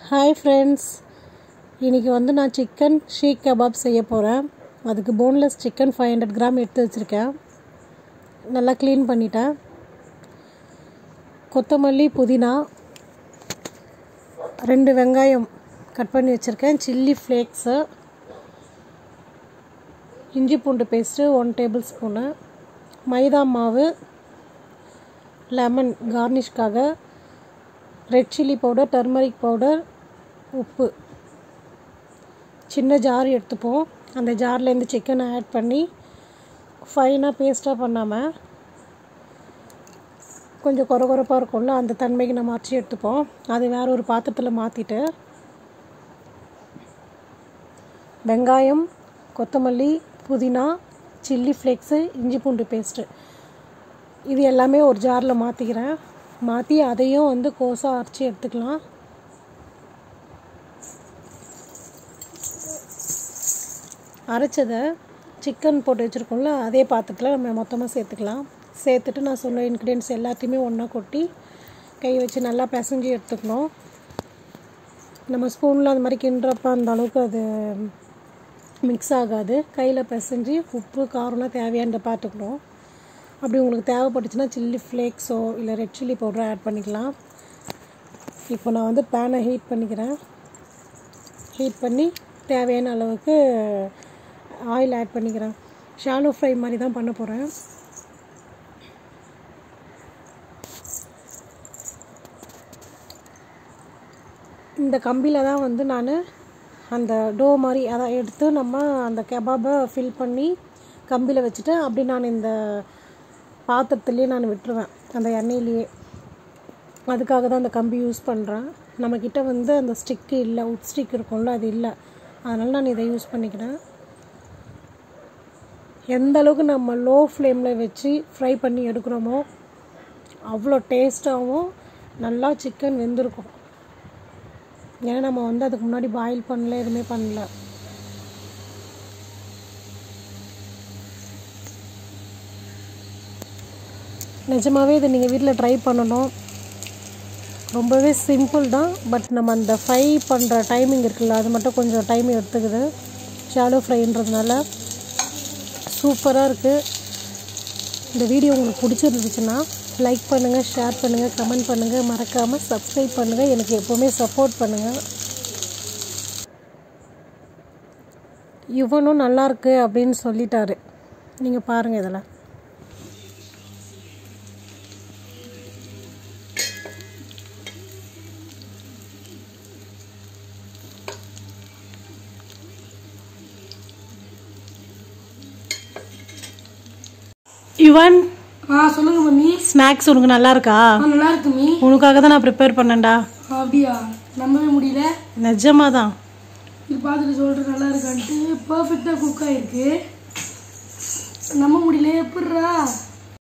hi friends இன்றைக்கி வந்து நான் சிக்கன் ஷீக் கபாப் செய்ய போகிறேன் அதுக்கு boneless chicken five hundred gram எடுத்து வச்சுருக்கேன் நல்லா க்ளீன் பண்ணிட்டேன் கொத்தமல்லி புதினா ரெண்டு வெங்காயம் கட் பண்ணி வச்சுருக்கேன் சில்லி ஃப்ளேக்ஸு இஞ்சி பூண்டு paste one tablespoon maida மாவு லெமன் கார்னிஷ்காக red chilli powder turmeric powder உப்பு சின்ன ஜார் எடுத்துப்போம் அந்த ஜார்லேருந்து சிக்கனை ஆட் பண்ணி ஃபைனாக பேஸ்ட்டாக பண்ணாமல் கொஞ்சம் குறை குறைப்பாக இருக்கும்ல அந்த தன்மைக்கு நம்ம அரைச்சி எடுத்துப்போம் அது வேற ஒரு பாத்திரத்தில் மாற்றிட்டு வெங்காயம் கொத்தமல்லி புதினா சில்லி ஃப்ளேக்ஸு இஞ்சி பூண்டு பேஸ்ட்டு இது எல்லாமே ஒரு ஜாரில் மாற்றிக்கிறேன் மாற்றி அதையும் வந்து கோஸாக அரைச்சி எடுத்துக்கலாம் அரைச்சதை சிக்கன் போட்டு வச்சுருக்கோம்ல அதே பாத்திரத்தில் நம்ம மொத்தமாக சேர்த்துக்கலாம் சேர்த்துட்டு நான் சொன்ன இன்க்ரீடியன்ஸ் எல்லாத்தையுமே ஒன்றா கொட்டி கை வச்சு நல்லா பிசைஞ்சு எடுத்துக்கணும் நம்ம ஸ்பூனில் அந்த மாதிரி கிண்டுறப்ப அந்த அளவுக்கு அது மிக்ஸ் ஆகாது கையில் பிசைஞ்சு உப்பு காரம்லாம் தேவையானதை பார்த்துக்கணும் அப்படி உங்களுக்கு தேவைப்பட்டுச்சுன்னா சில்லி ஃப்ளேக்ஸோ இல்லை ரெட் சில்லி பவுடரோ ஆட் பண்ணிக்கலாம் இப்போ நான் வந்து பேனை ஹீட் பண்ணிக்கிறேன் ஹீட் பண்ணி தேவையான அளவுக்கு ஆயில் ஆட் பண்ணிக்கிறேன் ஷாலோ ஃப்ரை மாதிரி தான் பண்ண போகிறேன் இந்த கம்பியில் தான் வந்து நான் அந்த டோ மாதிரி அதை எடுத்து நம்ம அந்த கெபாபை ஃபில் பண்ணி கம்பியில் வச்சுட்டு அப்படி நான் இந்த பாத்திரத்துலேயே நான் விட்டுருவேன் அந்த எண்ணெயிலேயே அதுக்காக தான் அந்த கம்பி யூஸ் பண்ணுறேன் நம்மக்கிட்ட வந்து அந்த ஸ்டிக்கு இல்லை உட் ஸ்டிக் இருக்கும்ல அது இல்லை அதனால் நான் இதை யூஸ் பண்ணிக்கிறேன் எந்த அளவுக்கு நம்ம லோ ஃப்ளேமில் வச்சு ஃப்ரை பண்ணி எடுக்கிறோமோ அவ்வளோ டேஸ்ட்டாகவும் நல்லா சிக்கன் வெந்திருக்கும் ஏன்னா நம்ம வந்து அதுக்கு முன்னாடி பாயில் பண்ணல எதுவுமே பண்ணல நிஜமாகவே இதை நீங்கள் வீட்டில் ட்ரை பண்ணணும் ரொம்பவே சிம்பிள் தான் பட் நம்ம அந்த ஃப்ரை பண்ணுற டைமிங் இருக்குல்ல அது மட்டும் கொஞ்சம் டைம் எடுத்துக்குது ஷாலோ ஃப்ரைன்றதுனால சூப்பராக இருக்குது இந்த வீடியோ உங்களுக்கு பிடிச்சிருந்துச்சுன்னா லைக் பண்ணுங்கள் ஷேர் பண்ணுங்கள் கமெண்ட் பண்ணுங்கள் மறக்காமல் சப்ஸ்கிரைப் பண்ணுங்கள் எனக்கு எப்போவுமே சப்போர்ட் பண்ணுங்கள் இவனும் நல்லாயிருக்கு அப்படின்னு சொல்லிட்டாரு நீங்கள் பாருங்கள் இதில் யுவன் ஆ சொல்லுங்க மம்மி ஸ்நாக்ஸ் உனக்கு நல்லா இருக்கா ஆ நல்லா இருக்கு மம்மி உனக்காக தான் நான் ப்ரிப்பேர் பண்ணேன்டா அப்படியா நம்பவே முடியல நிஜமாக தான் இது பார்த்துட்டு சொல்கிறேன் நல்லா இருக்கான்ட்டு பர்ஃபெக்டாக குக் ஆகிருக்கு நம்ப முடியல எப்பட்றா